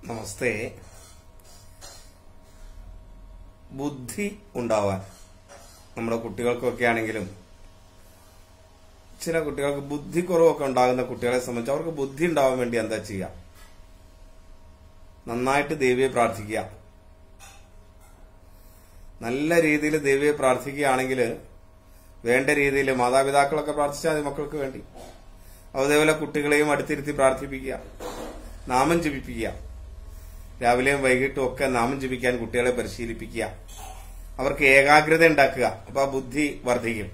നമസ്തേ ബുദ്ധി ഉണ്ടാവാൻ നമ്മുടെ കുട്ടികൾക്കൊക്കെ ആണെങ്കിലും ചില കുട്ടികൾക്ക് ബുദ്ധി കുറവൊക്കെ ഉണ്ടാകുന്ന കുട്ടികളെ സംബന്ധിച്ച് അവർക്ക് ബുദ്ധി ഉണ്ടാവാൻ വേണ്ടി എന്താ ചെയ്യുക നന്നായിട്ട് ദേവിയെ പ്രാർത്ഥിക്കുക നല്ല രീതിയിൽ ദേവിയെ പ്രാർത്ഥിക്കുകയാണെങ്കിൽ വേണ്ട രീതിയിൽ മാതാപിതാക്കളൊക്കെ പ്രാർത്ഥിച്ചാൽ മതി മക്കൾക്ക് വേണ്ടി അതേപോലെ കുട്ടികളെയും അടുത്തിരുത്തി പ്രാർത്ഥിപ്പിക്കുക നാമം ജപിപ്പിക്കുക രാവിലെയും വൈകിട്ടും ഒക്കെ നാമം ജപിക്കാൻ കുട്ടികളെ പരിശീലിപ്പിക്കുക അവർക്ക് ഏകാഗ്രത ഉണ്ടാക്കുക അപ്പൊ ആ ബുദ്ധി വർദ്ധിക്കും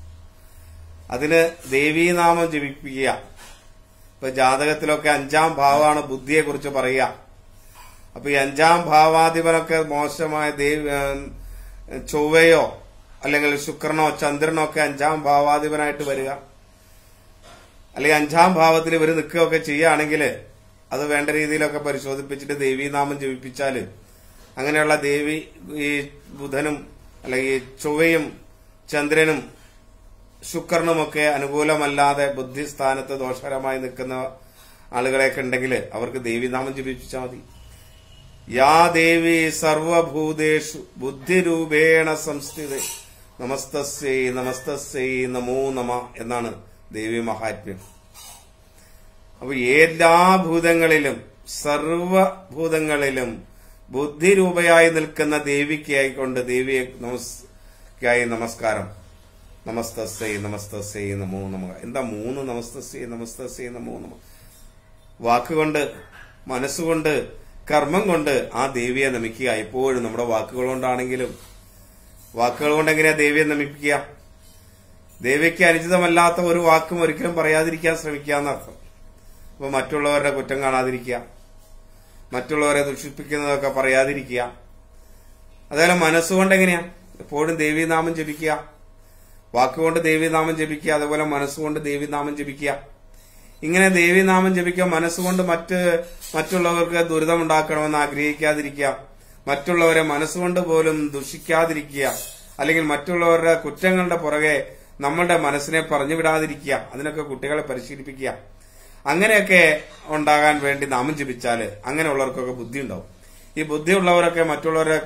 അതിന് ദേവീനാമം ജപിപ്പിക്കുക ഇപ്പൊ ജാതകത്തിലൊക്കെ അഞ്ചാം ഭാവമാണ് ബുദ്ധിയെ കുറിച്ച് പറയുക അപ്പൊ ഈ അഞ്ചാം ഭാവാധിപനൊക്കെ മോശമായ ദേവി ചൊവ്വയോ അല്ലെങ്കിൽ ശുക്രനോ ചന്ദ്രനോ ഒക്കെ അഞ്ചാം ഭാവാധിപനായിട്ട് വരിക അല്ലെങ്കിൽ അഞ്ചാം ഭാവത്തിൽ ഇവർ നിൽക്കുകയൊക്കെ ചെയ്യുകയാണെങ്കിൽ അത് വേണ്ട രീതിയിലൊക്കെ പരിശോധിപ്പിച്ചിട്ട് ദേവീനാമം ജപിപ്പിച്ചാൽ അങ്ങനെയുള്ള ദേവി ഈ ബുധനും അല്ലെങ്കിൽ ചൊവ്വയും ചന്ദ്രനും ശുക്രനുമൊക്കെ അനുകൂലമല്ലാതെ ബുദ്ധിസ്ഥാനത്ത് ദോഷകരമായി നിൽക്കുന്ന ആളുകളെയൊക്കെ ഉണ്ടെങ്കിൽ അവർക്ക് ദേവീനാമം ജപിപ്പിച്ചാൽ മതി യാ ദേവി സർവഭൂതേഷു ബുദ്ധിരൂപേണ സംസ്ഥിത നമസ്തസ്യൈ നമസ്തസ്യൈ നമോ നമ എന്നാണ് ദേവി മഹാത്മ്യം അപ്പൊ എല്ലാ ഭൂതങ്ങളിലും സർവഭൂതങ്ങളിലും ബുദ്ധിരൂപയായി നിൽക്കുന്ന ദേവിക്കായിക്കൊണ്ട് ദേവിയെ നമസ്കായി നമസ്കാരം നമസ്തസ്യൈ നമസ്തസ്യൈ നമോ നമ എന്താ മൂന്ന് നമസ്തസ്യൈ നമസ്തസ്യൈ നമോ നമ വാക്കുകൊണ്ട് മനസ്സുകൊണ്ട് കർമ്മം കൊണ്ട് ആ ദേവിയെ നമിക്കുക എപ്പോഴും നമ്മുടെ വാക്കുകൾ കൊണ്ടാണെങ്കിലും വാക്കുകൾ കൊണ്ട് എങ്ങനെയാ ദേവിയെ നമിപ്പിക്കുക ദേവിക്ക് അനുചിതമല്ലാത്ത ഒരു വാക്കും ഒരിക്കലും പറയാതിരിക്കാൻ ശ്രമിക്കുക എന്നർത്ഥം അപ്പൊ മറ്റുള്ളവരുടെ കുറ്റം കാണാതിരിക്കുക മറ്റുള്ളവരെ ദുഷിപ്പിക്കുന്നതൊക്കെ പറയാതിരിക്കുക അതേപോലെ മനസ്സുകൊണ്ട് എങ്ങനെയാ എപ്പോഴും ദേവീനാമം ജപിക്കുക വാക്കുകൊണ്ട് ദേവീനാമം ജപിക്കുക അതുപോലെ മനസ്സുകൊണ്ട് ദേവീനാമം ജപിക്കുക ഇങ്ങനെ ദേവീനാമം ജപിക്കുക മനസ്സുകൊണ്ട് മറ്റ് മറ്റുള്ളവർക്ക് ദുരിതമുണ്ടാക്കണമെന്ന് ആഗ്രഹിക്കാതിരിക്കുക മറ്റുള്ളവരെ മനസ്സുകൊണ്ട് പോലും ദുഷിക്കാതിരിക്കുക അല്ലെങ്കിൽ മറ്റുള്ളവരുടെ കുറ്റങ്ങളുടെ പുറകെ നമ്മളുടെ മനസ്സിനെ പറഞ്ഞു വിടാതിരിക്കുക അതിനൊക്കെ കുട്ടികളെ പരിശീലിപ്പിക്കുക അങ്ങനെയൊക്കെ ഉണ്ടാകാൻ വേണ്ടി നാമം ജപിച്ചാല് അങ്ങനെയുള്ളവർക്കൊക്കെ ബുദ്ധി ഉണ്ടാവും ഈ ബുദ്ധിയുള്ളവരൊക്കെ മറ്റുള്ളവരെ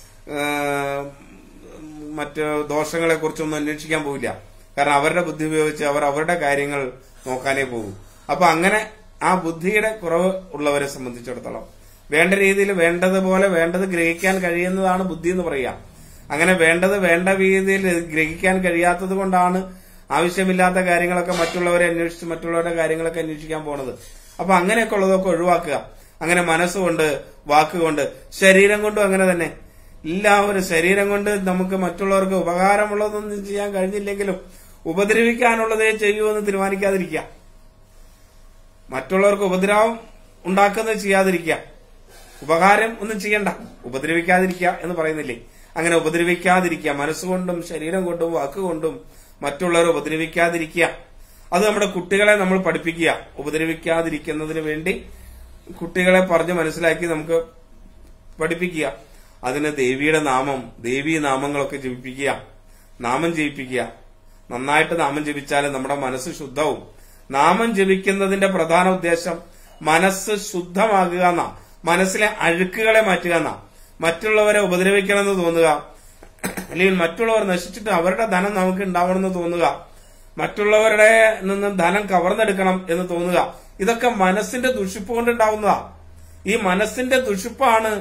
മറ്റ് ദോഷങ്ങളെ കുറിച്ചൊന്നും അന്വേഷിക്കാൻ പോവില്ല കാരണം അവരുടെ ബുദ്ധി ഉപയോഗിച്ച് അവർ അവരുടെ കാര്യങ്ങൾ നോക്കാനേ പോകും അപ്പൊ അങ്ങനെ ആ ബുദ്ധിയുടെ കുറവ് ഉള്ളവരെ സംബന്ധിച്ചിടത്തോളം വേണ്ട രീതിയിൽ വേണ്ടതുപോലെ വേണ്ടത് ഗ്രഹിക്കാൻ കഴിയുന്നതാണ് ബുദ്ധി എന്ന് പറയുക അങ്ങനെ വേണ്ടത് വേണ്ട രീതിയിൽ ഗ്രഹിക്കാൻ കഴിയാത്തത് കൊണ്ടാണ് ആവശ്യമില്ലാത്ത കാര്യങ്ങളൊക്കെ മറ്റുള്ളവരെ അന്വേഷിച്ച് മറ്റുള്ളവരുടെ കാര്യങ്ങളൊക്കെ അന്വേഷിക്കാൻ പോണത് അപ്പൊ അങ്ങനെയൊക്കെ ഉള്ളതൊക്കെ ഒഴിവാക്കുക അങ്ങനെ മനസ്സുകൊണ്ട് വാക്കുകൊണ്ട് ശരീരം കൊണ്ടും അങ്ങനെ തന്നെ എല്ലാവരും ശരീരം കൊണ്ട് നമുക്ക് മറ്റുള്ളവർക്ക് ഉപകാരമുള്ളതൊന്നും ചെയ്യാൻ കഴിഞ്ഞില്ലെങ്കിലും ഉപദ്രവിക്കാനുള്ളതേ ചെയ്യൂ എന്ന് തീരുമാനിക്കാതിരിക്കുക മറ്റുള്ളവർക്ക് ഉപദ്രവം ഉണ്ടാക്കുന്നത് ചെയ്യാതിരിക്കുക ഉപകാരം ഒന്നും ചെയ്യണ്ട ഉപദ്രവിക്കാതിരിക്കുക എന്ന് പറയുന്നില്ലേ അങ്ങനെ ഉപദ്രവിക്കാതിരിക്കുക മനസ്സുകൊണ്ടും ശരീരം കൊണ്ടും വാക്കുകൊണ്ടും മറ്റുള്ളവരെ ഉപദ്രവിക്കാതിരിക്കുക അത് നമ്മുടെ കുട്ടികളെ നമ്മൾ പഠിപ്പിക്കുക ഉപദ്രവിക്കാതിരിക്കുന്നതിന് വേണ്ടി കുട്ടികളെ പറഞ്ഞ് മനസ്സിലാക്കി നമുക്ക് പഠിപ്പിക്കുക അതിന് ദേവിയുടെ നാമം ദേവീ നാമങ്ങളൊക്കെ ജപിപ്പിക്കുക നാമം ജപിപ്പിക്കുക നന്നായിട്ട് നാമം ജപിച്ചാൽ നമ്മുടെ മനസ്സ് ശുദ്ധവും നാമം ജപിക്കുന്നതിന്റെ പ്രധാന ഉദ്ദേശം മനസ്സ് ശുദ്ധമാകുക എന്നാ മനസ്സിലെ അഴുക്കുകളെ മാറ്റുക എന്നാ മറ്റുള്ളവരെ ഉപദ്രവിക്കണമെന്ന് തോന്നുക അല്ലെങ്കിൽ മറ്റുള്ളവർ നശിച്ചിട്ട് അവരുടെ ധനം നമുക്ക് ഉണ്ടാവണമെന്ന് തോന്നുക മറ്റുള്ളവരുടെ നിന്ന് ധനം കവർന്നെടുക്കണം എന്ന് തോന്നുക ഇതൊക്കെ മനസ്സിന്റെ ദുഷിപ്പ് കൊണ്ടുണ്ടാവുന്നതാ ഈ മനസ്സിന്റെ ദുഷിപ്പാണ്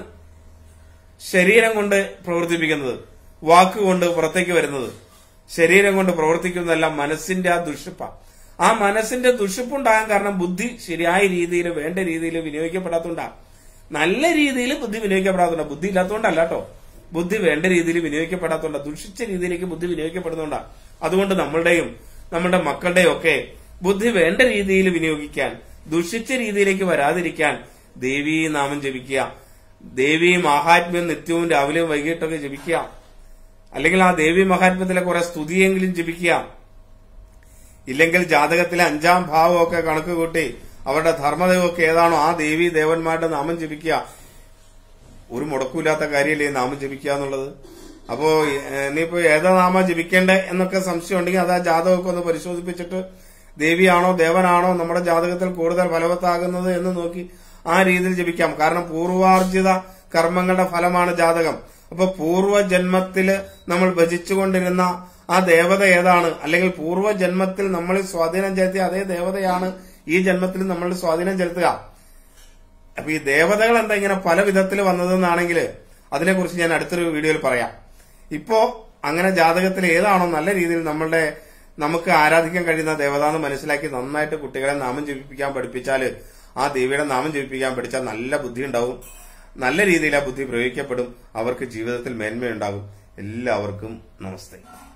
ശരീരം കൊണ്ട് പ്രവർത്തിപ്പിക്കുന്നത് വാക്കുകൊണ്ട് പുറത്തേക്ക് വരുന്നത് ശരീരം കൊണ്ട് പ്രവർത്തിക്കുന്നതെല്ലാം മനസ്സിന്റെ ആ ദുഷിപ്പ ആ മനസ്സിന്റെ ദുഷിപ്പുണ്ടാകാൻ കാരണം ബുദ്ധി ശരിയായ രീതിയിൽ വേണ്ട രീതിയിൽ വിനിയോഗിക്കപ്പെടാത്തോണ്ടാ നല്ല രീതിയിൽ ബുദ്ധി വിനിയോഗിക്കപ്പെടാത്തോണ്ടാ ബുദ്ധി ഇല്ലാത്തതുകൊണ്ടല്ല കേട്ടോ ബുദ്ധി വേണ്ട രീതിയിൽ വിനിയോഗിക്കപ്പെടാത്തോണ്ടാ ദുഷിച്ച രീതിയിലേക്ക് ബുദ്ധി വിനിയോഗിക്കപ്പെടുന്നോണ്ടാ അതുകൊണ്ട് നമ്മളുടെയും നമ്മുടെ മക്കളുടെയും ഒക്കെ ബുദ്ധി വേണ്ട രീതിയിൽ വിനിയോഗിക്കാൻ ദുഷിച്ച രീതിയിലേക്ക് വരാതിരിക്കാൻ ദേവീ നാമം ജപിക്കുക ദേവി മഹാത്മ്യം നിത്യവും രാവിലെയും വൈകിട്ടൊക്കെ ജപിക്കുക അല്ലെങ്കിൽ ആ ദേവി മഹാത്മ്യത്തിലെ കുറെ സ്തുതിയെങ്കിലും ജപിക്കുക ഇല്ലെങ്കിൽ ജാതകത്തിലെ അഞ്ചാം ഭാവമൊക്കെ കണക്ക് കൂട്ടി അവരുടെ ധർമ്മദൈവമൊക്കെ ഏതാണോ ആ ദേവി ദേവന്മാരുടെ നാമം ജപിക്കുക ഒരു മുടക്കൂലാത്ത കാര്യമല്ലേ ഈ നാമം ജപിക്കുക എന്നുള്ളത് അപ്പോ ഇനിയിപ്പോ ഏതാ നാമം ജപിക്കേണ്ടേ എന്നൊക്കെ സംശയം ഉണ്ടെങ്കിൽ അത് ആ ജാതകമൊക്കെ ഒന്ന് പരിശോധിപ്പിച്ചിട്ട് ദേവിയാണോ ദേവനാണോ നമ്മുടെ ജാതകത്തിൽ കൂടുതൽ ഫലവത്താകുന്നത് എന്ന് നോക്കി ആ രീതിയിൽ ജപിക്കാം കാരണം പൂർവാർജിത കർമ്മങ്ങളുടെ ഫലമാണ് ജാതകം അപ്പൊ പൂർവ്വജന്മത്തില് നമ്മൾ ഭജിച്ചുകൊണ്ടിരുന്ന ആ ദേവത ഏതാണ് അല്ലെങ്കിൽ പൂർവ്വജന്മത്തിൽ നമ്മൾ സ്വാധീനം ചെലുത്തിയ അതേ ദേവതയാണ് ഈ ജന്മത്തിൽ നമ്മൾ സ്വാധീനം ചെലുത്തുക അപ്പൊ ഈ ദേവതകൾ എന്താ ഇങ്ങനെ പല വിധത്തിൽ വന്നതെന്നാണെങ്കിൽ അതിനെക്കുറിച്ച് ഞാൻ അടുത്തൊരു വീഡിയോയിൽ പറയാം ഇപ്പോ അങ്ങനെ ജാതകത്തിൽ ഏതാണോ നല്ല രീതിയിൽ നമ്മളുടെ നമുക്ക് ആരാധിക്കാൻ കഴിയുന്ന ദേവത എന്ന് മനസ്സിലാക്കി നന്നായിട്ട് കുട്ടികളെ നാമം ജപിപ്പിക്കാൻ പഠിപ്പിച്ചാൽ ആ ദേവിയുടെ നാമം ജപിപ്പിക്കാൻ പഠിച്ചാൽ നല്ല ബുദ്ധി ഉണ്ടാവും നല്ല രീതിയിൽ ആ ബുദ്ധി പ്രയോഗിക്കപ്പെടും അവർക്ക് ജീവിതത്തിൽ മേന്മയുണ്ടാകും എല്ലാവർക്കും നമസ്തേ